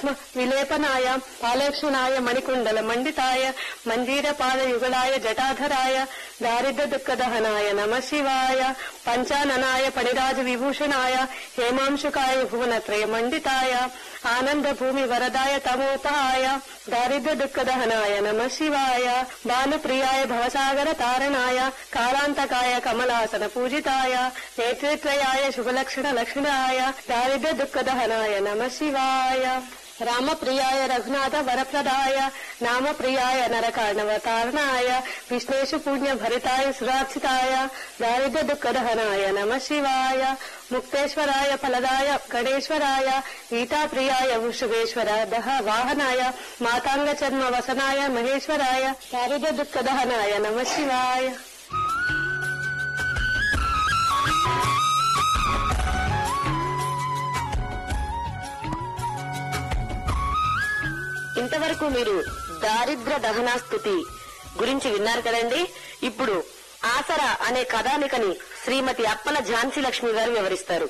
భస్మ విలేపనాయ పాలేక్షణాయ మణికుండల మండితాయ మంజీర పాద యుగళాయ జటాధరాయ దారిద్ర దుఃఖదహనాయ నమ శివాయ పంచాననాయ పణిరాజ విభూషణాయ హేమాంశుకాయ భువనత్రయ మండితాయ ఆనంద భూమి వరదాయ తమోపాయ దారిద్ర దుఃఖదహనాయ నమ శివాయ భానుప్రియాయ భవసాగర తారణాయ కాలాంతకాయ కమలాసన పూజితాయ నేత్రేత్రయాయ శుభలక్షణ లక్షణాయ దారిద్ర దుఃఖదహనాయ నమ శివాయ రామప్రియాయ రఘునాథ వరప్రదాయ నామప్రియాయ నరకాణవతారణాయ విష్ణేషు పుణ్య భరితాయ సురార్చితాయ దారిద్ర దుఃఖదహనాయ నమ శివాయ ముక్తేశ్వరాయ ఫలదాయ గణేశ్వరాయ గీతాప్రియాయ వృషభేశ్వర దహ వాహనాయ మాతాంగ చర్మ వసనాయ మహేశ్వరాయ దారిద్ర దుఃఖదహనాయ నమ శివాయ ఇంతవరకు మీరు దారిద్ర దహనాస్థుతి గురించి విన్నారు కదండి ఇప్పుడు ఆసరా అనే కథానికని శ్రీమతి అప్పల ఝాన్సీ లక్ష్మి గారు వివరిస్తారు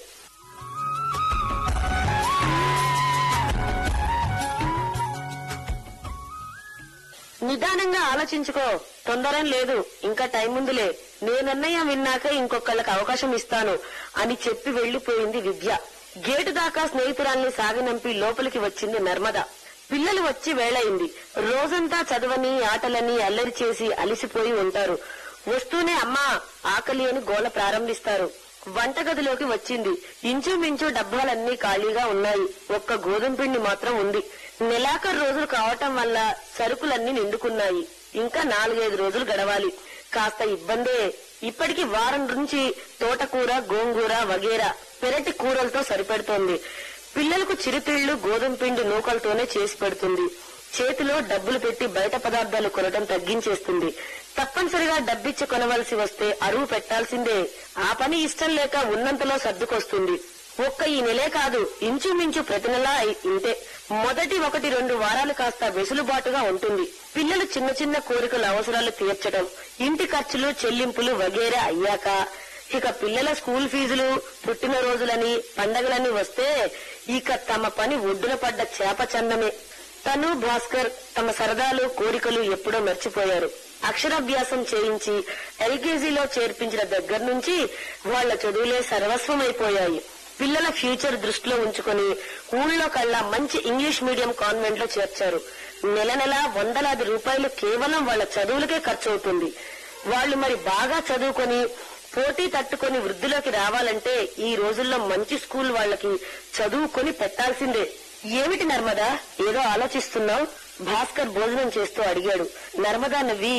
నిదానంగా ఆలోచించుకో తొందరం లేదు ఇంకా టైం ఉందిలే నేనన్నయ్య విన్నాక ఇంకొకళ్ళకి అవకాశం ఇస్తాను అని చెప్పి వెళ్లిపోయింది విద్య గేటు దాకా స్నేహితురాల్ని సాగనంపి లోపలికి వచ్చింది నర్మద పిల్లలు వచ్చి వేళయింది రోజంతా చదవని ఆటలని అల్లరి చేసి అలిసిపోయి ఉంటారు వస్తూనే అమ్మా ఆకలి అని గోల ప్రారంభిస్తారు వంటగదిలోకి వచ్చింది ఇంచుమించు డబ్బాలన్నీ ఖాళీగా ఉన్నాయి ఒక్క గోధుమ పిండి మాత్రం ఉంది నెలాఖరు రోజులు కావటం వల్ల సరుకులన్నీ నిండుకున్నాయి ఇంకా నాలుగైదు రోజులు గడవాలి కాస్త ఇబ్బందే ఇప్పటికి వారం నుంచి తోటకూర గోంగూర వగేరా పెరటి కూరలతో సరిపెడుతోంది పిల్లలకు చిరుతిళ్లు గోధుమ పిండి నూకలతోనే చేసి పెడుతుంది చేతిలో డబ్బులు పెట్టి బయట పదార్థాలు కొనడం తగ్గించేస్తుంది తప్పనిసరిగా డబ్బిచ్చి కొనవలసి వస్తే అరువు పెట్టాల్సిందే ఆ పని ఇష్టం లేక ఉన్నంతలో సర్దుకొస్తుంది ఒక్క ఈ నెలే కాదు ఇంచుమించు ప్రతి నెలా ఇ- ఇంతే మొదటి ఒకటి రెండు వారాలు కాస్త వెసులుబాటుగా ఉంటుంది పిల్లలు చిన్న చిన్న కోరికల అవసరాలు తీర్చడం ఇంటి ఖర్చులు చెల్లింపులు వగేరా అయ్యాక ఇక పిల్లల స్కూల్ ఫీజులు పుట్టినరోజులని పండగలని వస్తే ఇక తమ పని ఒడ్డున పడ్డ చేప చందమే తను భాస్కర్ తమ సరదాలు కోరికలు ఎప్పుడో మర్చిపోయారు అక్షరాభ్యాసం చేయించి ఎల్కేజీలో చేర్పించిన దగ్గర నుంచి వాళ్ళ చదువులే సర్వస్వమైపోయాయి పిల్లల ఫ్యూచర్ దృష్టిలో ఉంచుకొని ఊళ్ళో కల్లా మంచి ఇంగ్లీష్ మీడియం కాన్వెంట్ లో చేర్చారు నెల నెల వందలాది రూపాయలు కేవలం వాళ్ళ చదువులకే ఖర్చు అవుతుంది వాళ్ళు మరి బాగా చదువుకొని పోటీ తట్టుకొని వృద్ధిలోకి రావాలంటే ఈ రోజుల్లో మంచి స్కూల్ వాళ్ళకి చదువుకొని పెట్టాల్సిందే ఏమిటి నర్మదా ఏదో ఆలోచిస్తున్నావు భాస్కర్ భోజనం చేస్తూ అడిగాడు నర్మదా నవ్వి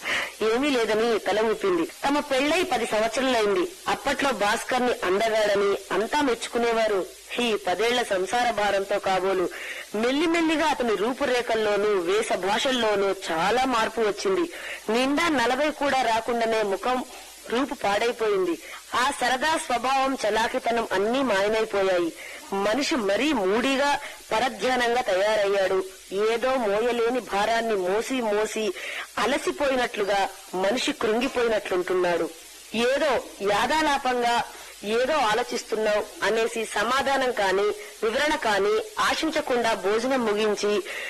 ఏమీ లేదని తల ఊపింది తమ పెళ్లై పది సంవత్సరాలైంది అప్పట్లో భాస్కర్ ని అందగాడని అంతా మెచ్చుకునేవారు ఈ పదేళ్ల సంసార భారంతో కాబోలు మెల్లిమెల్లిగా అతని రూపురేఖల్లోనూ వేష భాషల్లోనూ చాలా మార్పు వచ్చింది నిండా నలభై కూడా రాకుండానే ముఖం రూపు పాడైపోయింది ఆ సరదా స్వభావం చలాకితనం అన్నీ మాయమైపోయాయి మనిషి మరీ మూడిగా పరధ్యానంగా తయారయ్యాడు ఏదో మోయలేని భారాన్ని మోసి మోసి అలసిపోయినట్లుగా మనిషి కృంగిపోయినట్లుంటున్నాడు ఏదో యాదాలాపంగా ఏదో ఆలోచిస్తున్నావు అనేసి సమాధానం కాని వివరణ కాని ఆశించకుండా భోజనం ముగించి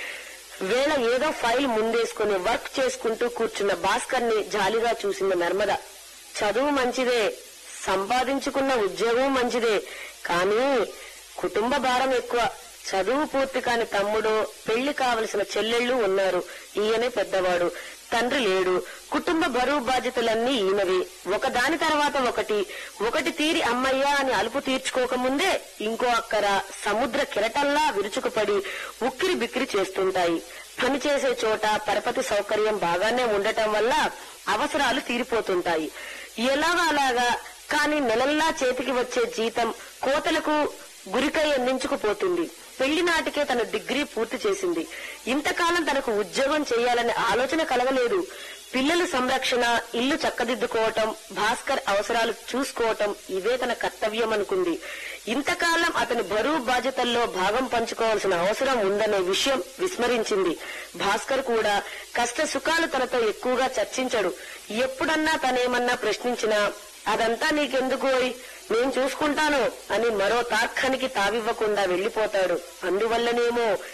వేళ ఏదో ఫైల్ ముందేసుకుని వర్క్ చేసుకుంటూ కూర్చున్న భాస్కర్ ని జాలిగా చూసింది నర్మద చదువు మంచిదే సంపాదించుకున్న ఉద్యోగం మంచిదే కానీ కుటుంబ భారం ఎక్కువ చదువు పూర్తి కాని తమ్ముడు పెళ్లి కావలసిన చెల్లెళ్ళు ఉన్నారు ఈయనే పెద్దవాడు తండ్రి లేడు కుటుంబ బరువు బాధ్యతలన్నీ ఈయనవి ఒకదాని తర్వాత ఒకటి ఒకటి తీరి అమ్మయ్యా అని అలుపు తీర్చుకోకముందే ఇంకో అక్కర సముద్ర కిరటల్లా విరుచుకుపడి ఉక్కిరి బిక్కిరి చేస్తుంటాయి పని చేసే చోట పరపతి సౌకర్యం బాగానే ఉండటం వల్ల అవసరాలు తీరిపోతుంటాయి ఎలాగా అలాగా కానీ నెలల్లా చేతికి వచ్చే జీతం కోతలకు గురికై అందించుకుపోతుంది పెళ్లి నాటికే తన డిగ్రీ పూర్తి చేసింది ఇంతకాలం తనకు ఉద్యోగం చేయాలనే ఆలోచన కలగలేదు పిల్లల సంరక్షణ ఇల్లు చక్కదిద్దుకోవటం భాస్కర్ అవసరాలు చూసుకోవటం ఇవే తన కర్తవ్యం అనుకుంది ఇంతకాలం అతని బరువు బాధ్యతల్లో భాగం పంచుకోవాల్సిన అవసరం ఉందనే విషయం విస్మరించింది భాస్కర్ కూడా కష్ట సుఖాలు తనతో ఎక్కువగా చర్చించడు ఎప్పుడన్నా తనేమన్నా ప్రశ్నించినా అదంతా నీకెందుకు ఓయ్? నేను చూసుకుంటాను అని మరో తార్కానికి తావివ్వకుండా వెళ్లిపోతాడు అందువల్లనేమో